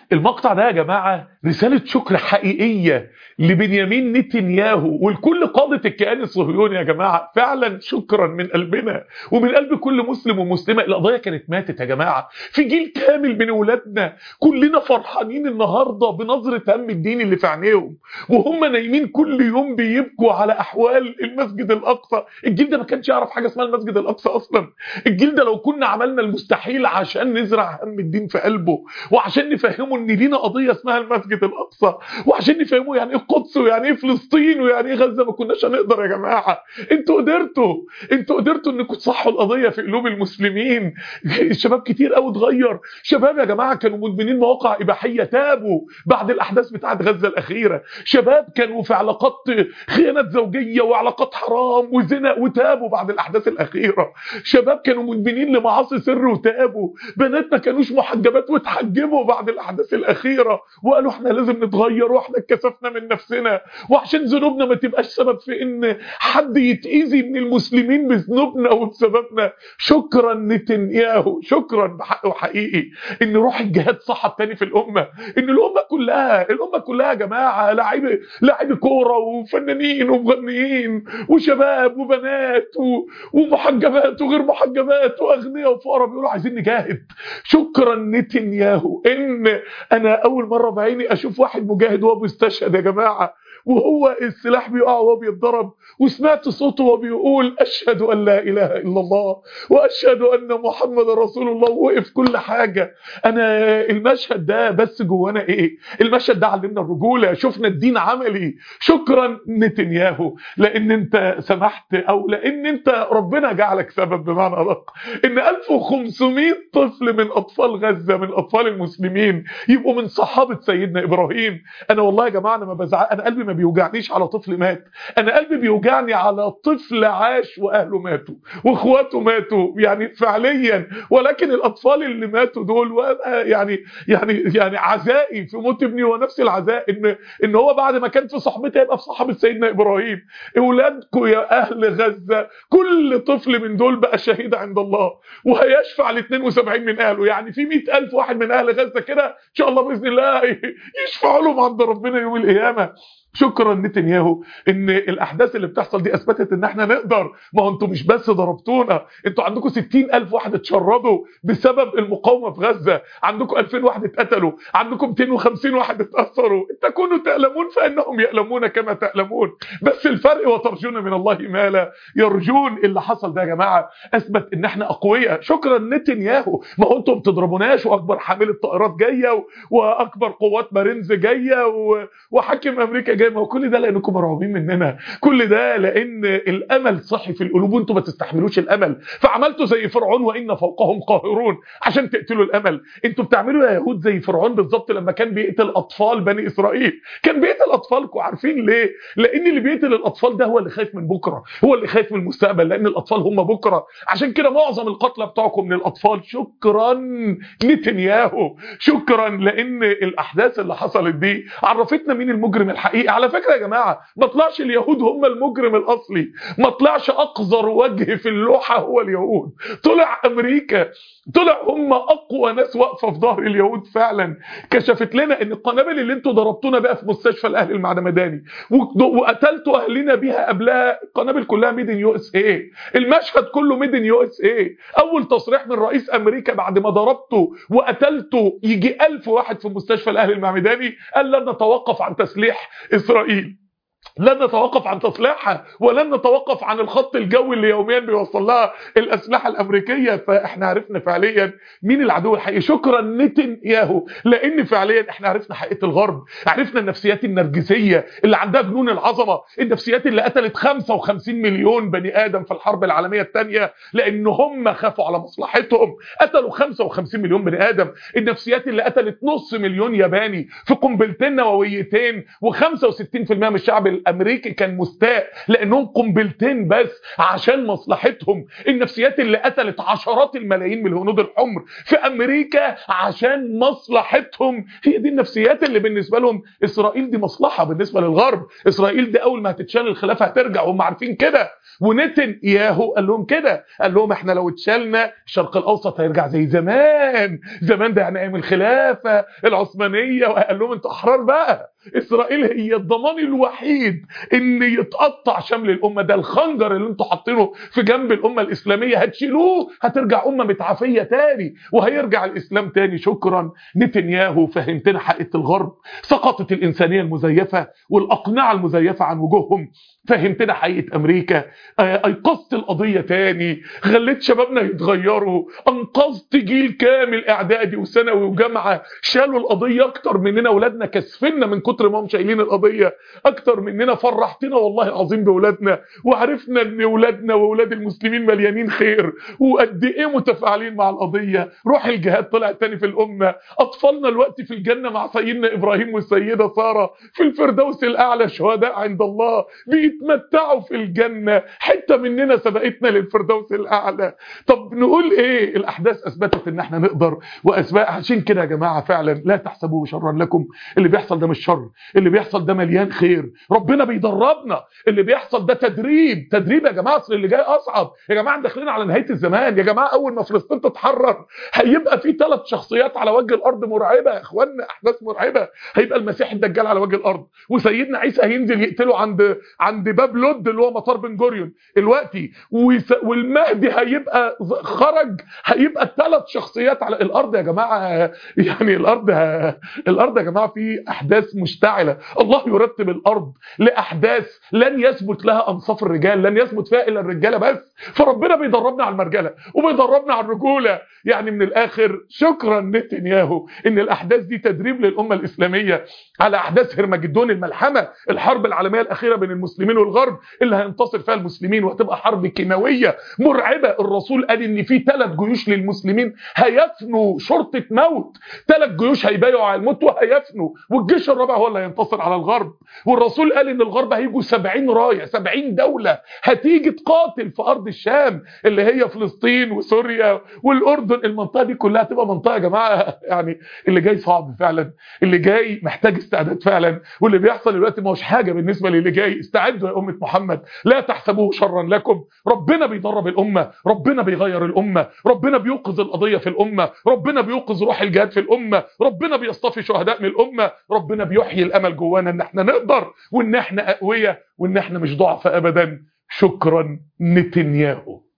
المقطع ده يا جماعة رسالة شكر حقيقية لبنيامين نتنياهو ولكل قادة الكيان الصهيوني يا جماعة فعلا شكرا من قلبنا ومن قلب كل مسلم ومسلمة القضية كانت ماتت يا جماعة في جيل كامل من ولادنا كلنا فرحانين النهاردة بنظرة هم الدين اللي في عينيهم وهم نايمين كل يوم بيبكوا على أحوال المسجد الأقصى الجيل ده ما كانش يعرف حاجة اسمها المسجد الأقصى أصلا الجيل ده لو كنا عملنا المستحيل عشان نزرع هم الدين في قلبه وعشان نفهمه ان لينا قضية اسمها المسجد الأقصى وعشان نفهمه يعني ايه القدس ويعني ايه فلسطين ويعني ايه غزة ما كناش هنقدر يا جماعة انتوا قدرتوا انتوا قدرتوا انكم تصحوا القضية في قلوب المسلمين الشباب كتير قوي اتغير شباب يا جماعة كانوا مدمنين مواقع إباحية تابوا بعد الأحداث بتاعت غزة الأخيرة شباب كانوا في علاقات خيانات زوجية وعلاقات حرام وزنا وتابوا بعد الأحداث الأخيرة شباب كانوا مدمنين لمعاصي سر وتابوا بنات ما كانوش محجبات وتحجبوا بعد الأحداث الأخيرة وقالوا احنا لازم نتغير واحنا اتكسفنا من نفسنا وعشان ذنوبنا ما تبقاش سبب في ان حد يتأذي من المسلمين بذنوبنا وبسببنا شكرا نتنياهو شكرا بحقه حقيقي ان روح الجهاد صحت تاني في الامه ان الامه كلها الامه كلها يا جماعه لاعيبه لاعيبه كوره وفنانين ومغنيين وشباب وبنات و... ومحجبات وغير محجبات واغنياء وفقراء بيقولوا عايزين نجاهد شكرا نتنياهو ان انا اول مره بعيني اشوف واحد مجاهد وهو بيستشهد يا جماعه وهو السلاح بيقع وهو بيتضرب وسمعت صوته وهو بيقول اشهد ان لا اله الا الله واشهد ان محمد رسول الله وقف كل حاجه انا المشهد ده بس جوانا ايه المشهد ده علمنا الرجوله شفنا الدين عملي شكرا نتنياهو لان انت سمحت او لان انت ربنا جعلك سبب بمعنى ادق ان 1500 طفل من اطفال غزه من اطفال المسلمين يبقوا من صحابه سيدنا ابراهيم انا والله يا جماعه انا ما بزعل انا قلبي ما بيوجعنيش على طفل مات انا قلبي بيوجعني على طفل عاش واهله ماتوا واخواته ماتوا يعني فعليا ولكن الاطفال اللي ماتوا دول يعني يعني يعني عزائي في موت ابني ونفس العزاء ان ان هو بعد ما كان في صحبتي يبقى في صحبه سيدنا ابراهيم اولادكم يا اهل غزه كل طفل من دول بقى شهيد عند الله وهيشفع ل 72 من اهله يعني في 100000 واحد من اهل غزه كده ان شاء الله باذن الله يشفعوا لهم عند ربنا يوم القيامه شكرا نتنياهو ان الاحداث اللي بتحصل دي اثبتت ان احنا نقدر ما هو انتوا مش بس ضربتونا انتوا عندكم 60000 واحد اتشردوا بسبب المقاومه في غزه عندكم 2000 واحد اتقتلوا عندكم 250 واحد اتاثروا ان تكونوا تعلمون فانهم يعلمون كما تعلمون بس الفرق وترجون من الله ما لا يرجون اللي حصل ده يا جماعه اثبت ان احنا اقوياء شكرا نتنياهو ما هو انتوا ما بتضربوناش واكبر حامله طائرات جايه واكبر قوات مارينز جايه وحاكم امريكا جاي ما هو كل ده لانكم مرعوبين مننا كل ده لان الامل صحي في القلوب وانتم ما تستحملوش الامل فعملتوا زي فرعون وان فوقهم قاهرون عشان تقتلوا الامل انتوا بتعملوا يا يهود زي فرعون بالظبط لما كان بيقتل اطفال بني اسرائيل كان بيقتل اطفالكم عارفين ليه لان اللي بيقتل الاطفال ده هو اللي خايف من بكره هو اللي خايف من المستقبل لان الاطفال هم بكره عشان كده معظم القتلى بتوعكم من الاطفال شكرا نتنياهو شكرا لان الاحداث اللي حصلت دي عرفتنا مين المجرم الحقيقي على فكره يا جماعه ما طلعش اليهود هم المجرم الاصلي ما طلعش اقذر وجه في اللوحه هو اليهود طلع امريكا طلع هم اقوى ناس واقفه في ظهر اليهود فعلا كشفت لنا ان القنابل اللي انتوا ضربتونا بقى في مستشفى الاهلي المعدمداني وقتلتوا اهلنا بيها قبلها القنابل كلها ميدن يو اس اي المشهد كله ميدن يو اس اي اول تصريح من رئيس امريكا بعد ما ضربته وقتلته يجي ألف واحد في مستشفى الاهلي المعمداني قال لن نتوقف عن تسليح اسرائيل لن نتوقف عن تصليحها ولن نتوقف عن الخط الجوي اللي يوميا بيوصل لها الاسلحه الامريكيه فاحنا عرفنا فعليا مين العدو الحقيقي شكرا نتنياهو لان فعليا احنا عرفنا حقيقه الغرب عرفنا النفسيات النرجسيه اللي عندها جنون العظمه النفسيات اللي قتلت 55 مليون بني ادم في الحرب العالميه الثانيه لان هم خافوا على مصلحتهم قتلوا 55 مليون بني ادم النفسيات اللي قتلت نص مليون ياباني في قنبلتين نوويتين و65% من الشعب الامريكي كان مستاء لانهم قنبلتين بس عشان مصلحتهم النفسيات اللي قتلت عشرات الملايين من الهنود الحمر في امريكا عشان مصلحتهم هي دي النفسيات اللي بالنسبه لهم اسرائيل دي مصلحه بالنسبه للغرب اسرائيل دي اول ما هتتشال الخلافه هترجع وهم عارفين كده ونتن ياهو قال لهم كده قال لهم احنا لو اتشالنا الشرق الاوسط هيرجع زي زمان زمان ده يعني ايام الخلافه العثمانيه وقال لهم انتوا احرار بقى اسرائيل هي الضمان الوحيد ان يتقطع شمل الامه ده الخنجر اللي انتوا حاطينه في جنب الامه الاسلاميه هتشيلوه هترجع امه متعافيه تاني وهيرجع الاسلام تاني شكرا نتنياهو فهمتنا حقيقه الغرب سقطت الانسانيه المزيفه والاقنعه المزيفه عن وجوههم فهمتنا حقيقه امريكا ايقظت القضيه تاني خليت شبابنا يتغيروا انقذت جيل كامل اعدادي وثانوي وجامعه شالوا القضيه اكتر مننا اولادنا كسفنا من كتر ما هم شايلين القضيه اكتر مننا فرحتنا والله العظيم باولادنا وعرفنا ان اولادنا واولاد المسلمين مليانين خير وقد ايه متفاعلين مع القضيه روح الجهاد طلع تاني في الامه اطفالنا الوقت في الجنه مع سيدنا ابراهيم والسيده ساره في الفردوس الاعلى شهداء عند الله بيتمتعوا في الجنه حته مننا سبقتنا للفردوس الاعلى طب نقول ايه الاحداث اثبتت ان احنا نقدر واسباب عشان كده يا جماعه فعلا لا تحسبوه شرا لكم اللي بيحصل ده مش شر اللي بيحصل ده مليان خير ربنا بيدربنا اللي بيحصل ده تدريب تدريب يا جماعه اصل اللي جاي اصعب يا جماعه داخلين على نهايه الزمان يا جماعه اول ما فلسطين تتحرر هيبقى في ثلاث شخصيات على وجه الارض مرعبه يا اخوانا احداث مرعبه هيبقى المسيح الدجال على وجه الارض وسيدنا عيسى هينزل يقتله عند عند باب لد اللي هو مطار بن جوريون دلوقتي والمهدي هيبقى خرج هيبقى الثلاث شخصيات على الارض يا جماعه يعني الارض الارض يا جماعه في احداث مشتعله الله يرتب الارض لاحداث لن يثبت لها انصاف الرجال لن يثبت فيها الا الرجاله بس فربنا بيدربنا على المرجله وبيدربنا على الرجوله يعني من الاخر شكرا نتنياهو ان الاحداث دي تدريب للامه الاسلاميه على احداث هرمجدون الملحمه الحرب العالميه الاخيره بين المسلمين والغرب اللي هينتصر فيها المسلمين وهتبقى حرب كيماويه مرعبه الرسول قال ان في ثلاث جيوش للمسلمين هيفنوا شرطه موت ثلاث جيوش هيبايعوا على الموت وهيفنوا والجيش الرابع هو اللي هينتصر على الغرب والرسول قال ان الغرب هيجوا 70 رايه 70 دوله هتيجي تقاتل في ارض الشام اللي هي فلسطين وسوريا والاردن المنطقه دي كلها تبقى منطقه يا جماعه يعني اللي جاي صعب فعلا اللي جاي محتاج استعداد فعلا واللي بيحصل دلوقتي ما هوش حاجه بالنسبه للي جاي استعدوا يا امه محمد لا تحسبوه شرا لكم ربنا بيدرب الامه ربنا بيغير الامه ربنا بيوقظ القضيه في الامه ربنا بيوقظ روح الجهاد في الامه ربنا بيصطفي شهداء من الامه ربنا بيحيي الامل جوانا ان احنا نقدر وان احنا اقوياء وان احنا مش ضعف ابدا شكرا نتنياهو